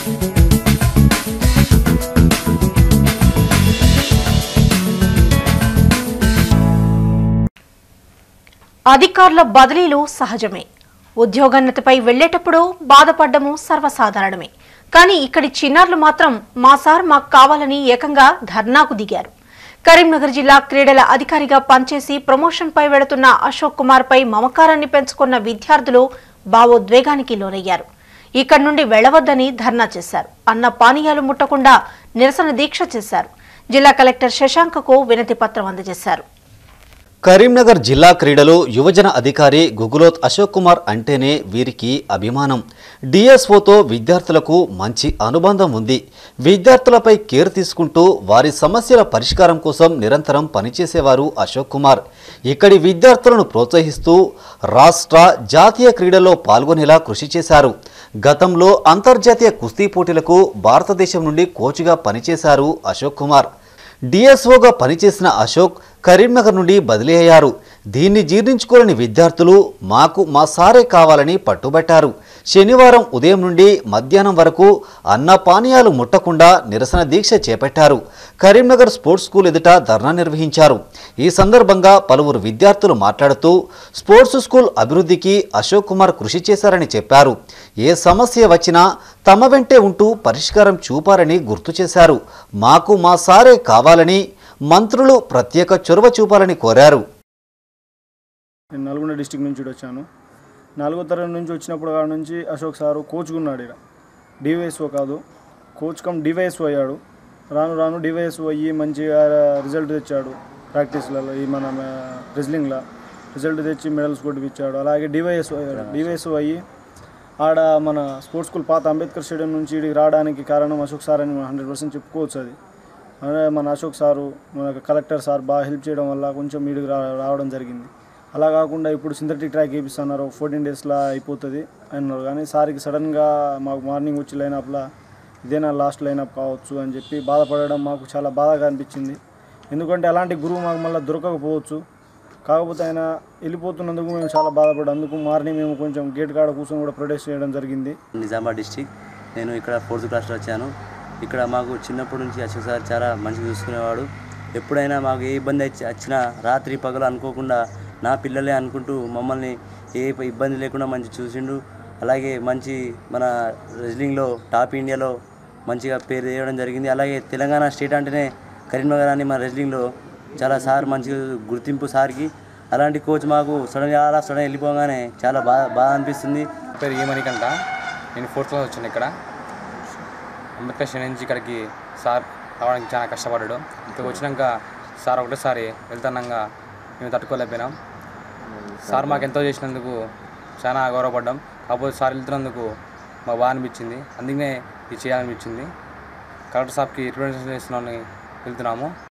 అధికారుల బదిలీలు సహజమే ఉద్యోగోన్నతిపై వెళ్లేటప్పుడు బాధపడ్డము సర్వసాధారణమే కానీ ఇక్కడి చిన్నారులు మాత్రం మా సార్ మాకు కావాలని ఏకంగా ధర్నాకు దిగారు కరీంనగర్ జిల్లా క్రీడల అధికారిగా పనిచేసి ప్రమోషన్పై వెళుతున్న అశోక్ కుమార్ పై మమకారాన్ని పెంచుకున్న విద్యార్థులు భావోద్వేగానికి లోనయ్యారు ఇక్కడి నుండి వెళ్లవద్దని ధర్నా చేశారు అన్న పానీయాలు ముట్టకుండా నిరసన దీక్ష చేశారు జిల్లా కలెక్టర్ శశాంకకు వినతి పత్రం అందజేశారు కరీంనగర్ జిల్లా క్రీడలు యువజన అధికారి గుగులోత్ అశోక్ కుమార్ అంటేనే వీరికి అభిమానం డిఎస్ఓతో విద్యార్థులకు మంచి అనుబంధం ఉంది విద్యార్థులపై కేర్ తీసుకుంటూ వారి సమస్యల పరిష్కారం కోసం నిరంతరం పనిచేసేవారు అశోక్ కుమార్ ఇక్కడి విద్యార్థులను ప్రోత్సహిస్తూ రాష్ట్ర జాతీయ క్రీడల్లో పాల్గొనేలా కృషి చేశారు గతంలో అంతర్జాతీయ కుస్తీ పోటీలకు భారతదేశం నుండి కోచ్గా పనిచేశారు అశోక్ కుమార్ డిఎస్ఓగా పనిచేసిన అశోక్ కరీంనగర్ నుండి బదిలీ అయ్యారు దీన్ని జీర్ణించుకోలేని విద్యార్థులు మాకు మా సారే కావాలని పట్టుబట్టారు శనివారం ఉదయం నుండి మధ్యాహ్నం వరకు అన్న పానీయాలు ముట్టకుండా నిరసన దీక్ష చేపట్టారు కరీంనగర్ స్పోర్ట్స్ స్కూల్ ఎదుట ధర్నా నిర్వహించారు ఈ సందర్భంగా పలువురు విద్యార్థులు మాట్లాడుతూ స్పోర్ట్స్ స్కూల్ అభివృద్ధికి అశోక్ కుమార్ కృషి చేశారని చెప్పారు ఏ సమస్య వచ్చినా తమ వెంటే ఉంటూ పరిష్కారం చూపారని గుర్తు చేశారు మాకు మా సారే కావాలని మంత్రులు ప్రత్యేక చొరవ చూపాలని కోరారు నేను నల్గొండ డిస్టిక్ నుంచి ఇటు వచ్చాను నాలుగో తరగతి నుంచి వచ్చినప్పుడు కాడ నుంచి అశోక్ సారు కోచ్గా ఉన్నాడు ఇక్కడ డివైఎస్ఓ కాదు కోచ్ కమ్ డివైఎస్ఓ అయ్యాడు రాను రాను డివైఎస్ఓ అయ్యి మంచిగా రిజల్ట్ తెచ్చాడు ప్రాక్టీస్లలో ఈ మన రెజ్లింగ్లో రిజల్ట్ తెచ్చి మెడల్స్ కొట్టిపించాడు అలాగే డివైఎస్ఓ అయ్యాడు డివైఎస్ఓ అయ్యి ఆడ మన స్పోర్ట్స్ స్కూల్ పాత అంబేద్కర్ స్టేడియం నుంచి ఇక్కడికి రావడానికి కారణం అశోక్ సార్ అని హండ్రెడ్ పర్సెంట్ చెప్పుకోవచ్చు అది అదే మన అశోక్ సారు మన కలెక్టర్ సార్ బాగా హెల్ప్ చేయడం వల్ల కొంచెం ఇడికి రా రావడం జరిగింది అలా కాకుండా ఇప్పుడు సింథటిక్ ట్రాక్ వేపిస్తున్నారు ఫోర్టీన్ డేస్లో అయిపోతుంది అన్నారు కానీ సార్కి సడన్గా మాకు మార్నింగ్ వచ్చి లైనప్లా ఇదేనా లాస్ట్ లైనప్ కావచ్చు అని చెప్పి బాధపడడం మాకు చాలా బాధగా అనిపించింది ఎందుకంటే అలాంటి గురువు మాకు మళ్ళీ దొరకకపోవచ్చు కాకపోతే ఆయన వెళ్ళిపోతున్నందుకు మేము చాలా బాధపడ్డాం అందుకు మార్నింగ్ మేము కొంచెం గేట్ కాడ కూర్చొని కూడా ప్రొటెస్ట్ చేయడం జరిగింది నిజామాబాద్ డిస్టిక్ నేను ఇక్కడ ఫోర్త్ క్లాస్లో వచ్చాను ఇక్కడ మాకు చిన్నప్పటి నుంచి అశోక్ సార్ చాలా మంచిగా చూసుకునేవాడు ఎప్పుడైనా మాకు ఏ ఇబ్బంది వచ్చి వచ్చినా రాత్రి పగలు అనుకోకుండా నా పిల్లలే అనుకుంటూ మమ్మల్ని ఏ ఇబ్బంది లేకుండా మంచి చూసిండు అలాగే మంచి మన రెజ్లింగ్లో టాప్ ఇండియాలో మంచిగా పేరు చేయడం జరిగింది అలాగే తెలంగాణ స్టేట్ అంటేనే కరీంనగర్ అని మన రెజ్లింగ్లో చాలా సార్ మంచిగా గుర్తింపు సార్కి అలాంటి కోచ్ మాకు సడన్గా అలా సడన్ వెళ్ళిపోగానే చాలా బాగా బాగా అనిపిస్తుంది నా పేరు ఏమనికంట నేను ఫోర్త్ క్లాస్ వచ్చాను ఇక్కడ అంబేద్కర్ స్టేడియం నుంచి ఇక్కడికి సార్ రావడానికి చాలా కష్టపడ్డాడు ఇక్కడికి వచ్చినాక సార్ ఒకటేసారి వెళ్తున్నాగా మేము తట్టుకోలేకపోయినాం సార్ మాకు ఎంతో చేసినందుకు చాలా గౌరవపడ్డాం కాకపోతే సార్ వెళ్తున్నందుకు మాకు బాగా అనిపించింది అందుకనే ఇది చేయాలనిపించింది కలెక్టర్ సాబ్కి రిప్రజెంటేషన్ చేస్తున్నామని వెళ్తున్నాము